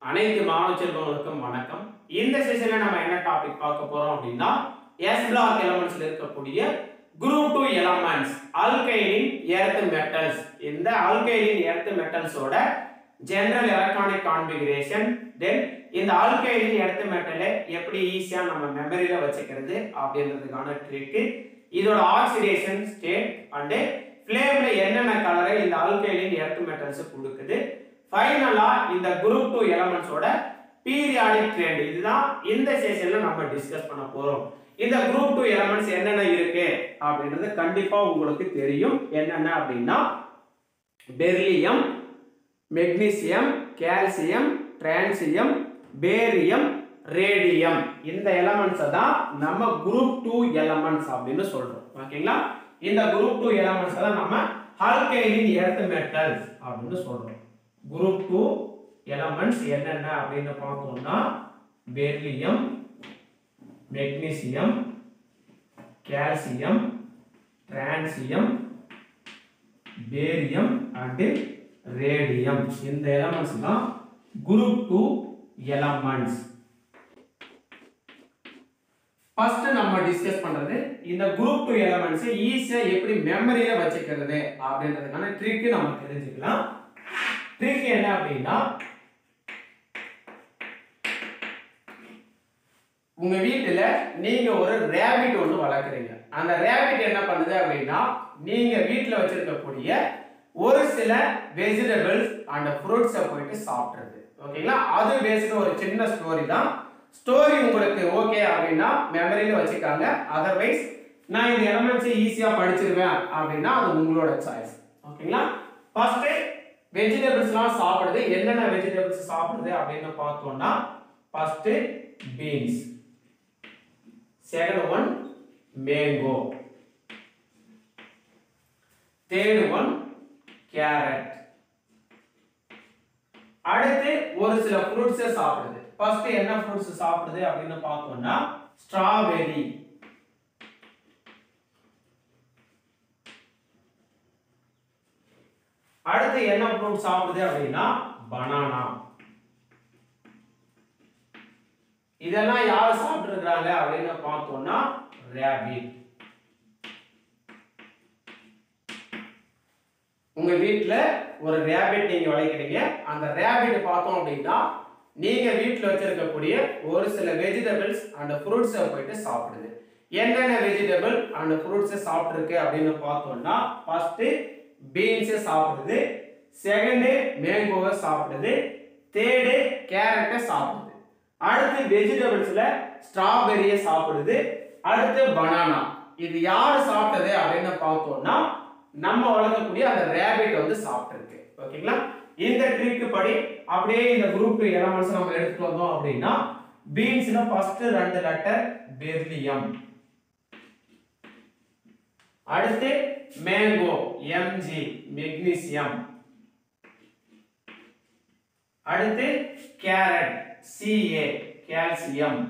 அனைத்து மாணவ செல்வங்களுக்கும் வணக்கம் இந்த செஷன்ல நம்ம என்ன டாபிக் பார்க்க போறோம் அப்படின்னா எஸ் பிளாக் எலமெண்ட்ஸ்ல இருக்கக்கூடிய group two elements alkaline earth metals இந்த ஆல்கைலின் எர்த் மெட்டல்ஸோட ஜெனரல் எலக்ட்ரானிக் கான்ஃபிகரேஷன் தென் இந்த ஆல்கைலின் எர்த் மெட்டலை எப்படி ஈஸியா நம்ம மெமரியில வச்சுக்கிறது அப்படின்றதுக்கான ட்ரிக் இதோட ஆக்சிடேஷன் ஸ்டேட் அண்ட் ஃப்ளேம்ல என்னென்ன கலரை இந்த ஆல்கைலின் எர்த் மெட்டல்ஸ் கொடுக்குது ஃபைனலா இந்த குரூப் டூ எலமெண்ட்ஸோட பீரியாடிக் ட்ரெண்ட் இதுதான் இந்த செஷன்ல நம்ம டிஸ்கஸ் பண்ண போறோம் இந்த குரூப் டூ எலமெண்ட்ஸ் என்னென்ன இருக்கு அப்படின்றது கண்டிப்பா உங்களுக்கு தெரியும் என்னென்ன அப்படின்னா beryllium magnesium calcium strontium barium radium இந்த எலமெண்ட்ஸை தான் நம்ம குரூப் டூ எலமெண்ட்ஸ் அப்படின்னு சொல்றோம் ஓகேங்களா இந்த குரூப் டூ எலமெண்ட்ஸ் தான் நம்ம ஆல்கைலின் எர்த் மெட்டல்ஸ் அப்படின்னு சொல்றோம் குரூப் டூ எலமெண்ட்ஸ் என்னென்ன அப்படின்னு பார்த்தோம்னா beryllium magnesium calcium strontium barium and radium இந்த எலமெண்ட்ஸ் தான் குரூப் டூ எலமெண்ட்ஸ் ஃபர்ஸ்ட் நம்ம டிஸ்கஸ் பண்றது இந்த குரூப் டூ எலமெண்ட்ஸ் ஈஸியா எப்படி மெமரியில வச்சுக்கிறது அப்படின்றதுக்கான ட்ரிக் நம்ம தெரிஞ்சுக்கலாம் ட்ரிக் என்ன அப்படின்னா உங்க வீட்டுல நீங்க ஒரு ரேபிட் ஒன்று வளர்க்குறீங்க அந்த ரேபிட் என்ன பண்ணுது அப்படின்னா நீங்க வீட்டுல வச்சிருக்கக்கூடிய ஒரு சில வெஜிடபிள்ஸ் அண்ட் ஃப்ரூட்ஸை போயிட்டு சாப்பிட்றது ஓகேங்களா அது பேஸ்டு ஒரு சின்ன ஸ்டோரி தான் ஸ்டோரி உங்களுக்கு ஓகே அப்படின்னா மெமரியில வச்சுக்காங்க அதர்வைஸ் நான் இந்த எலமெண்ட்ஸை ஈஸியாக படிச்சிருவேன் அப்படின்னா அது உங்களோட சாய்ஸ் ஓகேங்களா ஃபர்ஸ்ட் வெஜிடபிள்ஸ்லாம் சாப்பிடுது என்னென்ன வெஜிடபிள்ஸ் சாப்பிடுது அப்படின்னு பார்த்தோம்னா first beans second one mango third one carrot அடுத்து ஒரு சில ஃப்ரூட்ஸை சாப்பிடுது ஃபர்ஸ்ட் என்ன ஃப்ரூட்ஸ் சாப்பிடுது அப்படின்னு பார்த்தோம்னா ஸ்ட்ராபெரி அடுத்து என்ன ஃப்ரூட் சாப்பிடுது அப்படின்னா பனானா இதெல்லாம் யார் சாப்பிட்டுருக்காங்க அப்படின்னு பார்த்தோம்னா ரேபிட் உங்க வீட்ல ஒரு ரேபிட் நீங்க வளர்க்குறீங்க அந்த ரேபிட் பார்த்தோம் அப்படின்னா நீங்க வீட்ல வச்சிருக்கக்கூடிய ஒரு சில வெஜிடபிள்ஸ் அண்ட் ஃப்ரூட்ஸை போயிட்டு சாப்பிடுது என்னென்ன வெஜிடபிள் அண்ட் ஃப்ரூட்ஸை சாப்பிட்டுருக்கு அப்படின்னு பார்த்தோம்னா ஃபர்ஸ்ட் பீன்ஸை சாப்பிடுது செகண்டு மேங்கோவை சாப்பிடுது தேர்டு கேரட்டை சாப்பிடுது அடுத்து வெஜிடபிள்ஸ்ல ஸ்ட்ராபெரியை சாப்பிடுது அடுத்து பனானா இது யார் சாப்பிட்டது அப்படின்னு பார்த்தோம்னா நம்ம வளர்க்கக்கூடிய அந்த ரேபிட் வந்து சாப்பிட்டுருக்கு ஓகேங்களா இந்த ட்ரிக் படி அப்படியே இந்த குரூப் எலமெண்ட்ஸ் நம்ம எடுத்துட்டு வந்தோம் அப்படின்னா பீன்ஸ்ல ஃபர்ஸ்ட் ரெண்டு லெட்டர் பெர்லியம் அடுத்து மேங்கோ எம்ஜி மெக்னீசியம் அடுத்து கேரட் சிஏ கால்சியம்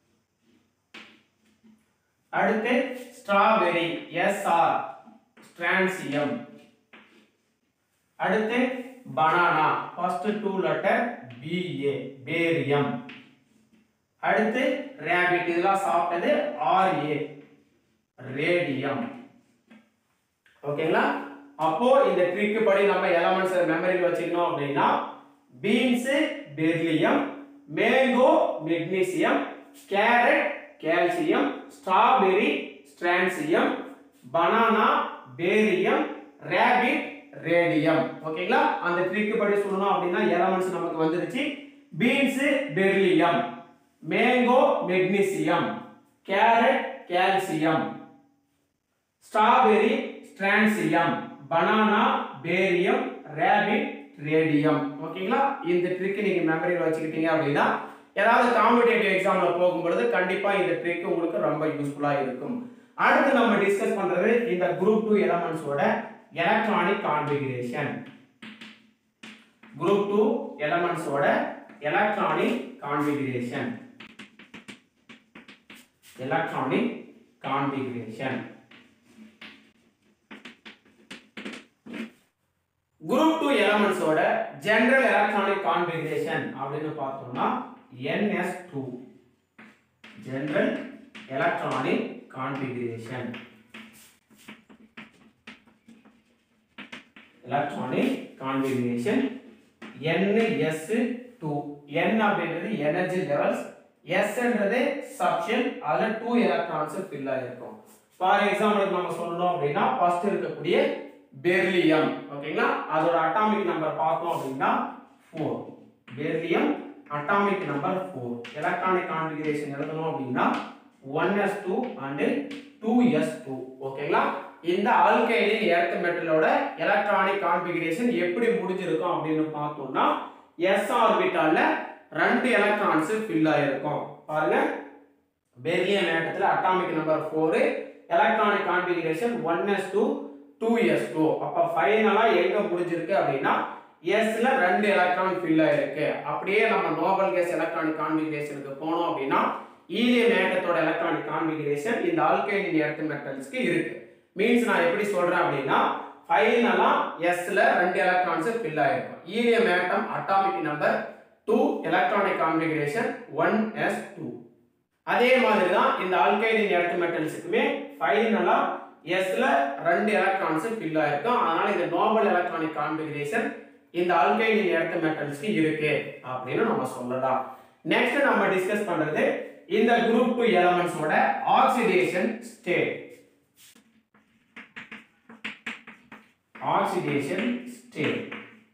அடுத்து ஸ்ட்ராபெரி எஸ்ஆர் ஸ்ட்ரான்சியம் அடுத்து banana first two letter BA barium அடுத்து ரேபிட் இதெல்லாம் சாப்பிட்டது ஆர்ஏ ரேடியம் ஓகேங்களா அப்போ இந்த ட்ரிக் படி நம்ம எலமெண்ட்ஸ் மெமரியில் வச்சுக்கணும் அப்படின்னா beans beryllium mango magnesium carrot calcium strawberry strontium banana barium rabbit radium ஓகேங்களா அந்த ட்ரிக் படி சொல்லணும் அப்படின்னா எலமெண்ட்ஸ் நமக்கு வந்துருச்சு beans beryllium mango magnesium carrot calcium strawberry strontium banana barium rabbit radium ஓகேங்களா இந்த ட்ரிக் நீங்க மெமரியில் வச்சுக்கிட்டீங்க அப்படின்னா ஏதாவது காம்படிட்டிவ் எக்ஸாம்ல போகும்பொழுது கண்டிப்பா இந்த ட்ரிக் உங்களுக்கு ரொம்ப யூஸ்ஃபுல்லா இருக்கும் அடுத்து நம்ம டிஸ்கஸ் பண்றது இந்த குரூப் டூ எலமெண்ட்ஸோட எலக்ட்ரானிக் கான்ஃபிகரேஷன் குரூப் டூ எலமெண்ட்ஸோட electronic configuration electronic configuration group two எலமெண்ட்ஸோட ஜெனரல் எலக்ட்ரானிக் கான்ஃபிகரேஷன் அப்படின்னு பார்த்தோம்னா ns two general electronic configuration electronic configuration ns two n அப்படின்றது எனர்ஜி லெவல்ஸ் எஸ்ன்றது சப்ஷன் அதில் டூ எலக்ட்ரான்ஸ் ஃபில் ஆகிருக்கும் ஃபார் எக்ஸாம்பிளுக்கு நம்ம சொல்லணும் அப்படின்னா ஃபர்ஸ்ட் இருக்கக்கூடிய பெர்லியம் ஓகேங்களா அதோட அட்டாமிக் நம்பர் பார்த்தோம் அப்படின்னா four beryllium atomic number four electronic configuration எழுதணும் அப்படின்னா one s two and two s two ஓகேங்களா இந்த ஆல்கைலின் எர்த் மெட்டலோட எலக்ட்ரானிக் கான்ஃபிகரேஷன் எப்படி முடிஞ்சிருக்கும் அப்படின்னு பார்த்தோம்னா எஸ் ஆர்பிட்டால ரெண்டு எலக்ட்ரான்ஸ் ஃபில் ஆயிருக்கும் பாருங்க பெரிலியம் ஆட்டத்துல atomic number four electronic configuration one s two two s two அப்போ ஃபைனலாக எங்க முடிஞ்சிருக்கு அப்படின்னா எஸ்ல ரெண்டு எலக்ட்ரான் ஃபில் ஆயிருக்கு அப்படியே நம்ம நோபல் கேஸ் எலக்ட்ரானிக் கான்ஃபிகரேஷனுக்கு போனோம் அப்படின்னா ஈலியம் ஆட்டத்தோட எலக்ட்ரானிக் கான்ஃபிகரேஷன் இந்த ஆல்கைலின் எர்த் மெட்டல்ஸ்க்கு இருக்கு மீன்ஸ் நான் எப்படி சொல்றேன் அப்படின்னா ஃபைனலா எஸ்ல ரெண்டு எலக்ட்ரான்ஸ் ஃபில் ஆயிருக்கும் helium atom atomic number two electronic configuration one s two அதே மாதிரி தான் இந்த ஆல்கைலின் எர்த் மெட்டல்ஸுக்குமே ஃபைனலா எஸ்ல ரெண்டு எலக்ட்ரான்ஸ் ஃபில் ஆயிருக்கும் அதனால இந்த நோபல் எலக்ட்ரானிக் கான்ஃபிகரேஷன் இந்த ஆல்கைலின் எர்த் மெட்டல்ஸ்க்கு இருக்கு அப்படின்னு நம்ம சொல்லலாம் நெக்ஸ்ட் நம்ம டிஸ்கஸ் பண்றது இந்த குரூப் டூ எலமெண்ட்ஸோட oxidation state oxidation state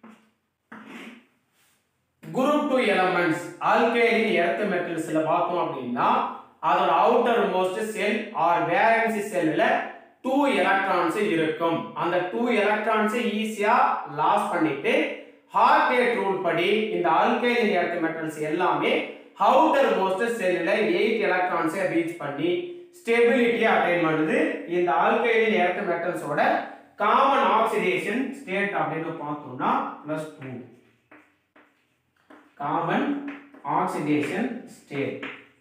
group two elements alkaline earth மெட்டல்ஸ்ல பார்த்தோம் அப்படின்னா அதோட outer most shell or valency செல்ல டூ எலக்ட்ரான்ஸ் இருக்கும் அந்த டூ எலக்ட்ரான்ஸ் ஈஸியா லாஸ் பண்ணிட்டு ஹார்ட் ரேட் ரூல் படி இந்த ஆல்கைலின் எர்த் மெட்டல்ஸ் எல்லாமே அவுட்டர் மோஸ்ட் செல்ல எயிட் எலக்ட்ரான்ஸை ரீச் பண்ணி ஸ்டெபிலிட்டியை அட்டைன் பண்ணுது இந்த ஆல்கைலின் எர்த் மெட்டல்ஸோட காமன் ஆக்சிடேஷன் ஸ்டேட் அப்படின்னு பார்த்தோம்னா plus two common oxidation state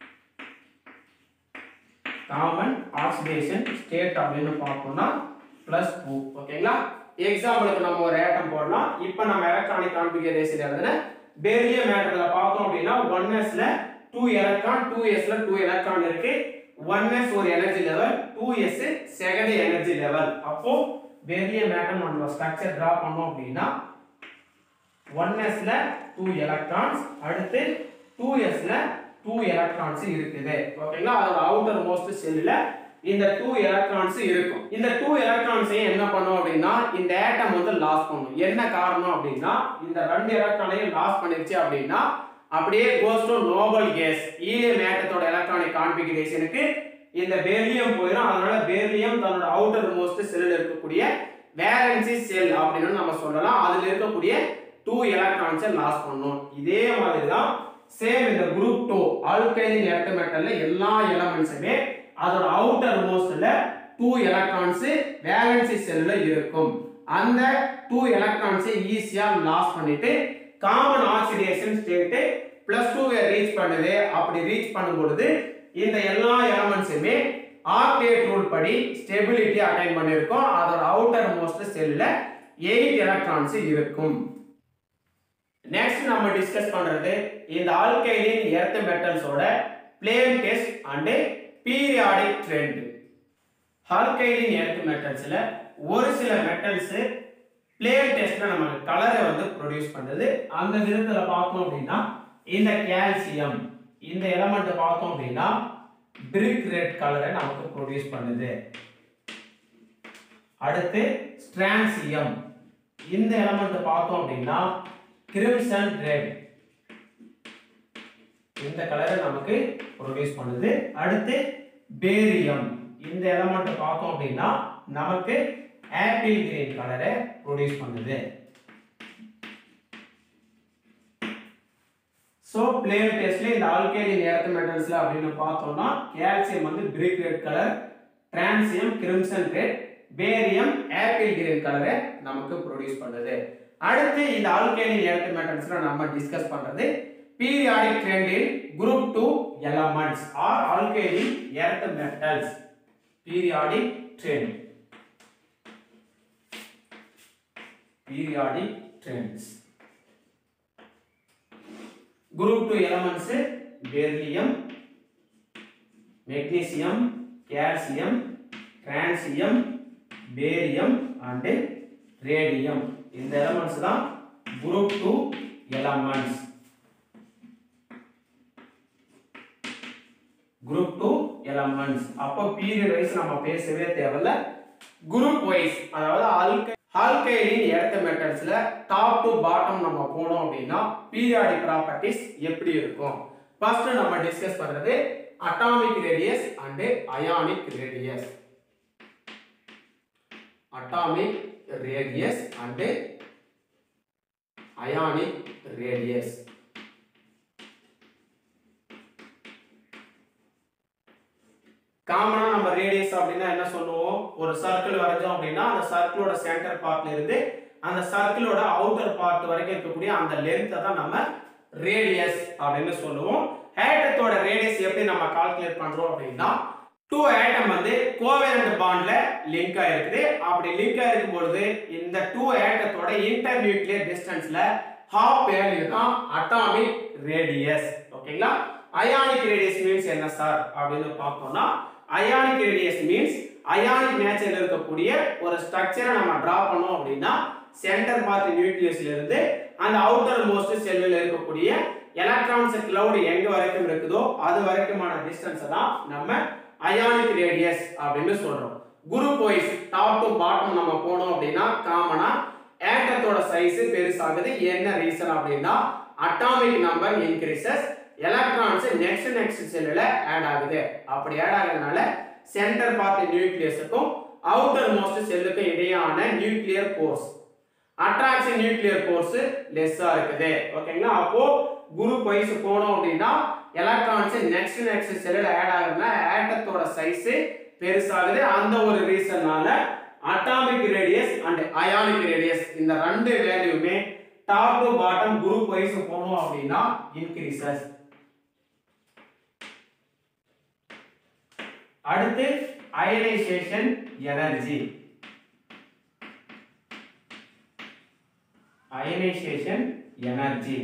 common oxidation state அப்படின்னு பார்த்தோம்னா பிளஸ் டூ ஓகேங்களா எக்ஸாம்பிளுக்கு நம்ம ஒரு ஏட்டம் போடலாம் இப்போ நம்ம எலக்ட்ரானிக் கான்ஃபிகரேஷன் எழுதுன பெரிலியம் ஆட்டத்தில் பார்த்தோம் அப்படின்னா ஒன் எஸ்ல டூ எலக்ட்ரான் டூ எஸ்ல டூ எலக்ட்ரான் இருக்கு ஒன் எஸ் ஒரு energy level two s second energy level அப்போ பெரிலியம் ஆட்டம் நம்ம ஸ்ட்ரக்சர் டிரா பண்ணோம் அப்படின்னா ஒன் எஸ்ல டூ எலக்ட்ரான்ஸ் அடுத்து டூ எஸ்ல டூ எலக்ட்ரான்ஸ் இருக்குது ஓகேங்களா அதோட அவுட்டர் மோஸ்ட் செல்லுல இந்த டூ எலக்ட்ரான்ஸ் இருக்கும் இந்த டூ எலக்ட்ரான்ஸையும் என்ன பண்ணும் அப்படின்னா இந்த ஆட்டம் வந்து லாஸ் பண்ணும் என்ன காரணம் அப்படின்னா இந்த ரெண்டு எலக்ட்ரானையும் லாஸ் பண்ணிருச்சு அப்படின்னா அப்படியே goes to noble gas helium ஆட்டத்தோட எலக்ட்ரானிக் கான்ஃபிகரேஷனுக்கு இந்த பெர்லியம் போயிடும் அதனால பெர்லியம் தன்னோட அவுட்டர் மோஸ்ட் செல்லில் இருக்கக்கூடிய வேலன்சி செல் அப்படின்னு நம்ம சொல்லலாம் அதுல இருக்கக்கூடிய டூ எலக்ட்ரான்ஸை லாஸ் பண்ணும் இதே மாதிரி தான் சேம் இந்த குரூப் டூ ஆல்கைலின் எர்த் மெட்டல்ல எல்லா எலமெண்ட்ஸுமே அதோட அவுட்டர் மோஸ்ட்ல டூ எலக்ட்ரான்ஸ் வேலன்சி செல்ல இருக்கும் அந்த டூ எலக்ட்ரான்ஸை ஈஸியா லாஸ் பண்ணிட்டு காமன் ஆக்சிடேஷன் ஸ்டேட் பிளஸ் டூவை ரீச் பண்ணுது அப்படி ரீச் பண்ணும் பொழுது இந்த எல்லா எலமெண்ட்ஸுமே ஆக்டேட் ரூல் படி ஸ்டெபிலிட்டி அட்டைன் பண்ணியிருக்கோம் அதோட அவுட்டர் மோஸ்ட் செல்ல எயிட் எலக்ட்ரான்ஸ் இருக்கும் நெக்ஸ்ட் நம்ம டிஸ்கஸ் பண்றது இந்த ஆல்கைலின் எர்த் மெட்டல்ஸோட flame test and periodic trend alkaline earth மெட்டல்ஸ்ல ஒரு சில மெட்டல்ஸ் பிளேன் டெஸ்ட்ல நமக்கு கலரை வந்து ப்ரொடியூஸ் பண்ணுது அந்த விதத்துல பார்த்தோம் அப்படின்னா இந்த கால்சியம் இந்த எலமெண்ட் பார்த்தோம் அப்படின்னா பிரிக் ரெட் கலரை நமக்கு ப்ரொடியூஸ் பண்ணுது அடுத்து ஸ்ட்ரான்சியம் இந்த எலமெண்ட் பார்த்தோம் அப்படின்னா கிரிம்சன் ரெட் இந்த கலரை நமக்கு ப்ரொடியூஸ் பண்ணுது அடுத்து பேரியம் இந்த எலமெண்ட் பார்த்தோம் அப்படின்னா நமக்கு ஆப்பிள் கிரீன் கலரை ப்ரொடியூஸ் பண்ணுது ஸோ பிளேன் டெஸ்ட்ல இந்த ஆல்கைலின் எர்த் மெட்டல்ஸ்ல அப்படின்னு பார்த்தோம்னா கால்சியம் வந்து brick red colour strontium crimson red barium apple green கலரை நமக்கு ப்ரொடியூஸ் பண்ணுது அடுத்து இந்த ஆல்கைலின் எர்த் மெட்டல்ஸ்ல நம்ம டிஸ்கஸ் பண்றது பீரியாடிக் ட்ரெண்டில் group two elements are alkaline earth metals periodic trend periodic trends group 2 elements beryllium magnesium calcium francium barium and radium இந்த elements தான் group 2 elements group 2 elements அப்போ period wise நம்ம பேசவே தேவையில்ல group wise அதாவது ஆல்கை ஆல்கைலின் எர்த் மெட்டல்ஸ்ல top to bottom நம்ம போனோம் அப்படின்னா பீரியாடிக் ப்ராப்பர்ட்டிஸ் எப்படி இருக்கும் ஃபர்ஸ்ட் நம்ம டிஸ்கஸ் பண்றது atomic radius and ionic radius atomic radius and ionic radius காமனா நம்ம ரேடியஸ் அப்படின்னா என்ன சொல்லுவோம் ஒரு சர்க்கிள் வரைஞ்சோம் அப்படின்னா அந்த சர்க்கிளோட சென்டர் பார்ட்ல இருந்து அந்த சர்க்கிளோட அவுட்டர் பார்ட் வரைக்கும் இருக்கக்கூடிய அந்த லென்த்தை தான் நம்ம ரேடியஸ் அப்படின்னு சொல்லுவோம் ஆட்டத்தோட ரேடியஸ் எப்படி நம்ம கால்குலேட் பண்றோம் அப்படின்னா டூ ஆட்டம் வந்து கோவேலண்ட் பாண்ட்ல லிங்க் ஆயிருக்குது அப்படி லிங்க் ஆயிருக்கும் பொழுது இந்த டூ ஆட்டத்தோட இன்டர் நியூக்ளியர் டிஸ்டன்ஸ்ல ஹாஃப் வேல்யூ தான் அட்டாமிக் ரேடியஸ் ஓகேங்களா அயானிக் ரேடியஸ் மீன்ஸ் என்ன சார் அப்படின்னு பார்த்தோம்னா அயானிக் ரேடியஸ் மீன்ஸ் அயானிக் நேச்சர்ல இருக்கக்கூடிய ஒரு ஸ்ட்ரக்சரை நம்ம டிரா பண்ணோம் அப்படின்னா சென்டர் பார்ட் நியூக்ளியஸ்ல இருந்து அந்த அவுட்டர் மோஸ்ட் செல்லில் இருக்கக்கூடிய எலக்ட்ரான்ஸ் கிளவுட் எங்க வரைக்கும் இருக்குதோ அது வரைக்குமான டிஸ்டன்ஸ் தான் நம்ம அயானிக் ரேடியஸ் அப்படின்னு சொல்றோம் group wise top to bottom நம்ம போனோம் அப்படின்னா காமனா ஆட்டத்தோட சைஸ் பெருசாகுது என்ன ரீசன் அப்படின்னா atomic number increases electrons next next செல்லுல ஆட் ஆகுது அப்படி ஆட் ஆகுறதுனால சென்டர் பார்ட் நியூக்ளியஸுக்கும் அவுட்டர் மோஸ்ட் செல்லுக்கும் இடையான nuclear force attraction nuclear force லெஸ்ஸா இருக்குது ஓகேங்களா அப்போ குரூப் வைஸ் போனோம் அப்படின்னா எலக்ட்ரான்ஸ் நெக்ஸ்ட் நெக்ஸ்ட் செல்லுல ஆட் ஆகுதுன்னா ஆட்டத்தோட சைஸ் பெருசாகுது அந்த ஒரு ரீசன்னால atomic radius and ionic radius இந்த ரெண்டு வேல்யூமே top to bottom group wise போனோம் அப்படின்னா இன்க்ரீசஸ் அடுத்து ionisation energy ionisation energy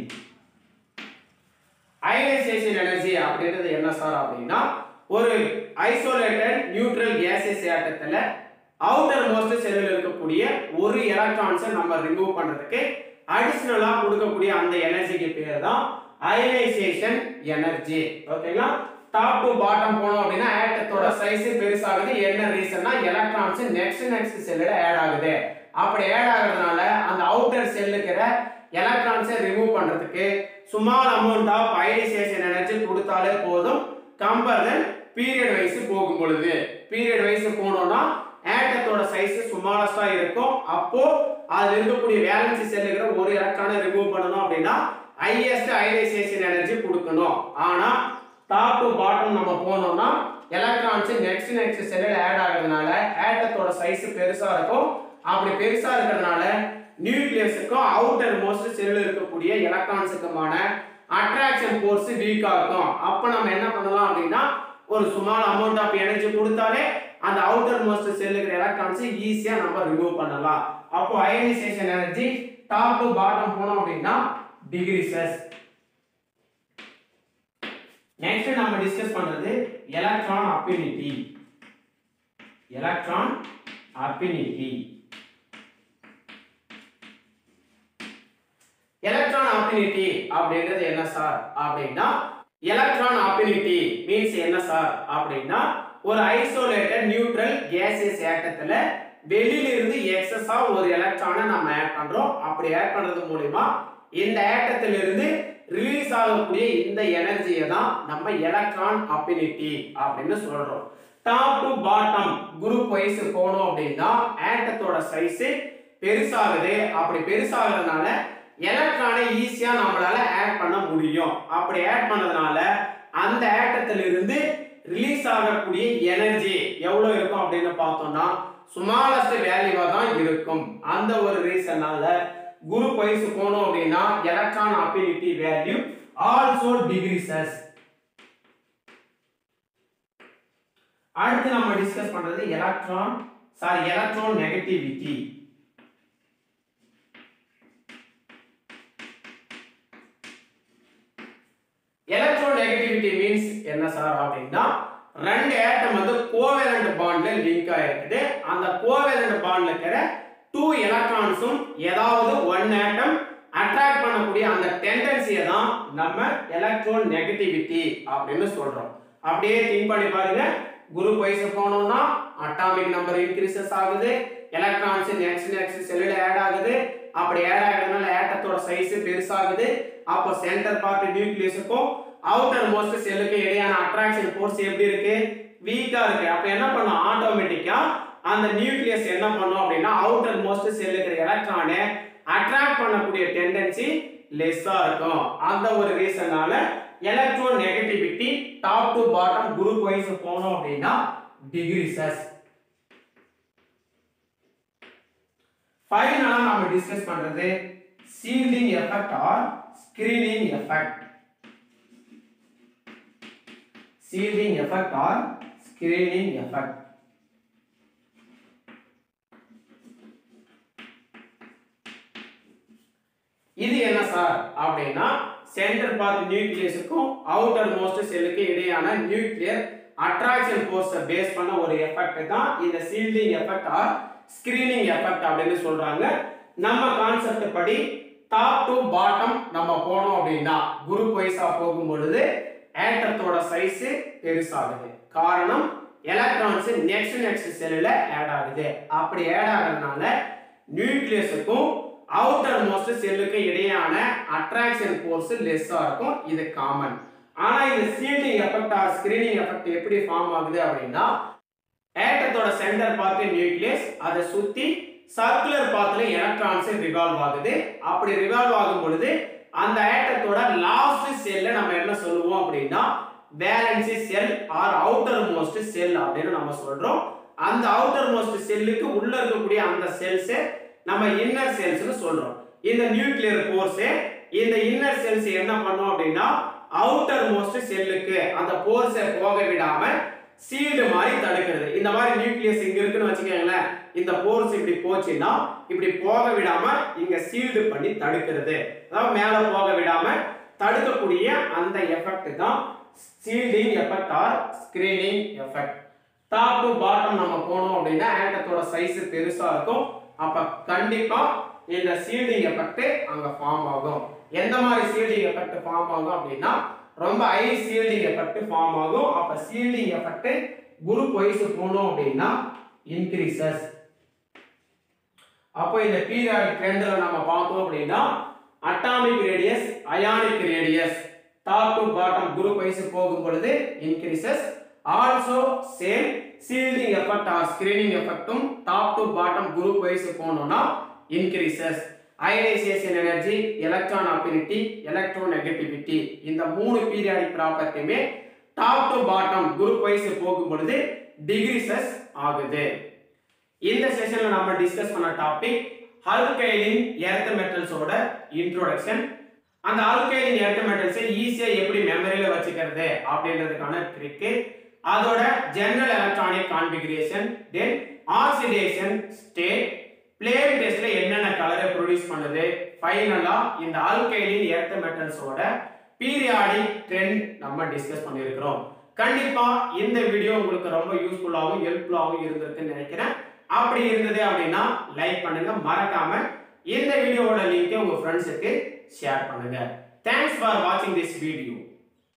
ionisation energy அப்படின்றது என்ன சார் அப்படின்னா ஒரு ஐசோலேட்டட் நியூட்ரல் கேசஸ் ஆட்டத்துல அவுட்டர் மோஸ்ட் செல்லில் இருக்கக்கூடிய ஒரு எலக்ட்ரான்ஸை நம்ம ரிமூவ் பண்றதுக்கு அடிஷனலா கொடுக்கக்கூடிய அந்த எனர்ஜிக்கு பேர் தான் அயனைசேஷன் எனர்ஜி ஓகேங்களா டாப் டு பாட்டம் போனோம் அப்படின்னா ஆட்டத்தோட சைஸ் பெருசாகுது என்ன ரீசன்னா எலக்ட்ரான்ஸ் நெக்ஸ்ட் நெக்ஸ்ட் செல்லுல ஆட் ஆகுது அப்படி ஆட் ஆகுறதுனால அந்த அவுட்டர் செல்லுக்கிற எலக்ட்ரான்ஸை ரிமூவ் பண்றதுக்கு சுமார் அமௌண்ட் ஆஃப் அயனைசேஷன் எனர்ஜி கொடுத்தாலே போதும் கம்பேர் தென் பீரியட் வைஸ் போகும் பொழுது பீரியட் வைஸ் போனோம்னா ஆட்டத்தோட சைஸ் சுமாரஸ்டா இருக்கும் அப்போ அதுல இருக்கக்கூடிய வேலன்சி செல்லுகிற ஒரு எலக்ட்ரானை ரிமூவ் பண்ணணும் அப்படின்னா ஹையஸ்ட் அயனைசேஷன் எனர்ஜி கொடுக்கணும் ஆனா டாப் டு பாட்டம் நம்ம போனோம்னா எலக்ட்ரான்ஸ் நெக்ஸ்ட் நெக்ஸ்ட் செல்லில் ஆட் ஆகுறதுனால ஆட்டத்தோட சைஸ் பெருசா இருக்கும் அப்படி பெருசா இருக்கிறதுனால நியூக்ளியஸுக்கும் அவுட்டர் மோஸ்ட் செல்லில் இருக்கக்கூடிய எலக்ட்ரான்ஸுக்குமான அட்ராக்ஷன் ஃபோர்ஸ் வீக்கா இருக்கும் அப்ப நம்ம என்ன பண்ணலாம் அப்படின்னா ஒரு சுமார் அமௌண்ட் ஆஃப் எனர்ஜி கொடுத்தாலே அந்த அவுட்டர் மோஸ்ட் செல்லுக்கிற எலக்ட்ரான்ஸ் ஈஸியா நம்ம ரிமூவ் பண்ணலாம் அப்போ ionisation energy top to bottom போனோம் அப்படின்னா டிகிரிசஸ் நெக்ஸ்ட் நம்ம டிஸ்கஸ் பண்றது electron affinity electron affinity electron affinity அப்படின்றது என்ன சார் அப்படின்னா எலக்ட்ரான் அப்பினிட்டி மீன்ஸ் என்ன சார் அப்படின்னா ஒரு ஐசோலேட்டட் நியூட்ரல் கேசியஸ் ஆட்டத்துல வெளியில இருந்து எக்ஸஸா ஒரு எலக்ட்ரானை நம்ம ஆட் பண்றோம் அப்படி ஆட் பண்றது மூலியமா இந்த ஆட்டத்துல இருந்து ரிலீஸ் ஆகக்கூடிய இந்த எனர்ஜியை தான் நம்ம எலக்ட்ரான் அப்பினிட்டி அப்படின்னு சொல்றோம் top to bottom group wise போனோம் அப்படின்னா ஆட்டத்தோட சைஸ் பெருசாகுது அப்படி பெருசாகிறதுனால எலக்ட்ரானை ஈஸியா நம்மளால ஆட் பண்ண முடியும் அப்படி ஆட் பண்ணதுனால அந்த ஆட்டத்துல இருந்து ரிலீஸ் ஆகக்கூடிய எனர்ஜி எவ்வளவு இருக்கும் அப்படின்னு பார்த்தோம்னா சுமாலஸ்ட் வேல்யூவா தான் இருக்கும் அந்த ஒரு ரீசனால குரூப் வைஸ் போனோம் அப்படின்னா electron affinity value also decreases அடுத்து நம்ம டிஸ்கஸ் பண்றது electron sorry electronegativity negativity means என்ன சார் அப்படின்னா ரெண்டு ஆட்டம் வந்து கோவேலண்ட் பாண்ட்ல லிங்க் ஆயிருக்குது அந்த கோவேலண்ட் பாண்ட்ல இருக்கிற டூ எலக்ட்ரான்ஸும் ஏதாவது ஒன் ஆட்டம் அட்ராக்ட் பண்ணக்கூடிய அந்த டெண்டன்சியை தான் நம்ம எலக்ட்ரான் நெகட்டிவிட்டி அப்படின்னு சொல்றோம் அப்படியே திங்க் பண்ணி பாருங்க குரூப் வைஸ் போனோம்னா அட்டாமிக் நம்பர் இன்க்ரீசஸ் ஆகுது எலக்ட்ரான்ஸ் நெக்ஸ்ட் நெக்ஸ்ட் செல்லுல ஆட் ஆகுது அப்படி ஆட் ஆகிறதுனால ஆட்டத்தோட சைஸ் பெருசாகுது அப்போ சென்டர் பார்ட் நியூக்ளியஸுக்கும் அவுட்டர் மோஸ்ட் செல்லுக்கு இடையான அட்ராக்ஷன் ஃபோர்ஸ் எப்படி இருக்கு வீக்கா இருக்கு அப்ப என்ன பண்ணும் ஆட்டோமேட்டிக்கா அந்த நியூக்ளியஸ் என்ன பண்ணும் அப்படின்னா அவுட்டர் மோஸ்ட் செல் இருக்கிற எலக்ட்ரானை அட்ராக்ட் பண்ணக்கூடிய டெண்டன்சி லெஸ்ஸா இருக்கும் அந்த ஒரு ரீசனால electronegativity top to bottom group wise போனோம் அப்படின்னா டிகிரிசஸ் ஃபைனலா நாம டிஸ்கஸ் பண்றது shielding effect or screening effect shielding effect or screening effect இது என்ன சார் அப்படின்னா சென்டர் பார்ட் நியூக்ளியஸுக்கும் அவுட்டர் மோஸ்ட் செல்லுக்கு இடையான நியூக்ளியர் அட்ராக்ஷன் ஃபோர்ஸை பேஸ் பண்ண ஒரு எஃபெக்ட் தான் இந்த shielding effect or screening effect அப்படின்னு சொல்றாங்க நம்ம கான்செப்ட் படி டாப் டு பாட்டம் நம்ம போனோம் அப்படின்னா குரூப் வைஸா போகும் பொழுது ஆட்டத்தோட சைஸ் பெருசாகுது காரணம் எலக்ட்ரான்ஸ் நெக்ஸ்ட் நெக்ஸ்ட் செல்லுல ஆட் ஆகுது அப்படி ஆட் ஆகிறதுனால நியூக்ளியஸுக்கும் அவுட்டர் மோஸ்ட் செல்லுக்கு இடையான அட்ராக்ஷன் ஃபோர்ஸ் லெஸ்ஸா இருக்கும் இது காமன் ஆனா இந்த shielding effect or screening effect எப்படி ஃபார்ம் ஆகுது அப்படின்னா ஆட்டத்தோட சென்டர் பார்த்து நியூக்ளியஸ் அதை சுத்தி சர்க்குலர் பாத்துல எலக்ட்ரான்ஸ் ரிவால்வ் ஆகுது அப்படி ரிவால்வ் ஆகும் பொழுது அந்த ஆட்டத்தோட லாஸ்ட் செல்ல நம்ம என்ன சொல்லுவோம் அப்படின்னா valency shell or outer most shell அப்படின்னு நம்ம சொல்றோம் அந்த அவுட்டர் மோஸ்ட் செல்லுக்கு உள்ள இருக்கக்கூடிய அந்த செல்ஸ் நம்ம இன்னர் செல்ஸ்னு சொல்றோம் இந்த நியூக்ளியர் போர்ஸ் இந்த இன்னர் செல்ஸ் என்ன பண்ணும் அப்படின்னா அவுட்டர் மோஸ்ட் செல்லுக்கு அந்த போர்ஸை போக விடாம சீல்டு மாதிரி தடுக்கிறது இந்த மாதிரி நியூக்ளியஸ் இங்க இருக்குன்னு வச்சுக்கோங்களேன் இந்த போர்ஸ் இப்படி போச்சுன்னா இப்படி போக விடாம இங்க சீல்டு பண்ணி தடுக்கிறது அதாவது மேல போக விடாம தடுக்கக்கூடிய அந்த எஃபெக்ட் தான் shielding effect or screening effect top to bottom நம்ம போனோம் அப்படின்னா ஆட்டத்தோட சைஸ் பெருசா இருக்கும் அப்ப கண்டிப்பா இந்த சீல்டிங் எஃபெக்ட் அங்க ஃபார்ம் ஆகும் எந்த மாதிரி சீல்டிங் எஃபெக்ட் ஃபார்ம் ஆகும் அப்படின்னா ரொம்ப ஹை சீல்டிங் எஃபெக்ட் ஃபார்ம் ஆகும் அப்ப சீல்டிங் எஃபெக்ட் குரூப் வைஸ் போனோம் அப்படின்னா இன்க்ரீசஸ் அப்போ இந்த பீரியாடிக் ட்ரெண்ட்ல நம்ம பார்த்தோம் அப்படின்னா atomic radius ionic radius top to bottom group wise போகும் பொழுது increases also same shielding effect or screening எஃபெக்ட்டும் top to bottom group wise போனோம்னா increases ionisation energy electron affinity electronegativity இந்த மூணு பீரியாடிக் ப்ராப்பர்ட்டியுமே top to bottom group wise போகும் பொழுது decreases ஆகுது இந்த செஷன்ல நம்ம டிஸ்கஸ் பண்ண டாபிக் அல்கைலின் எர்த் மெட்டல்ஸோட இன்ட்ரோடக்ஷன் அந்த அல்கைலின் எர்த் மெட்டல்ஸை ஈஸியா எப்படி மெமரியில வச்சுக்கிறது அப்படின்றதுக்கான ட்ரிக் அதோட general electronic configuration then oxidation state flame டெஸ்ட்ல என்னென்ன கலரை ப்ரொடியூஸ் பண்ணுது ஃபைனலா இந்த ஆல்கைலின் எர்த் மெட்டல்ஸோட பீரியாடிக் ட்ரெண்ட் நம்ம டிஸ்கஸ் பண்ணியிருக்கிறோம் கண்டிப்பா இந்த வீடியோ உங்களுக்கு ரொம்ப யூஸ்ஃபுல்லாகவும் ஹெல்ப்ஃபுல்லாகவும் இருந்திருக்குன்னு நினைக்கிறேன் அப்படி இருந்தது அப்படின்னா லைக் பண்ணுங்க மறக்காம இந்த வீடியோவோட லிங்கை உங்க ஃப்ரெண்ட்ஸுக்கு ஷேர் பண்ணுங்க தேங்க்ஸ் ஃபார் வாட்சிங் திஸ் வீடியோ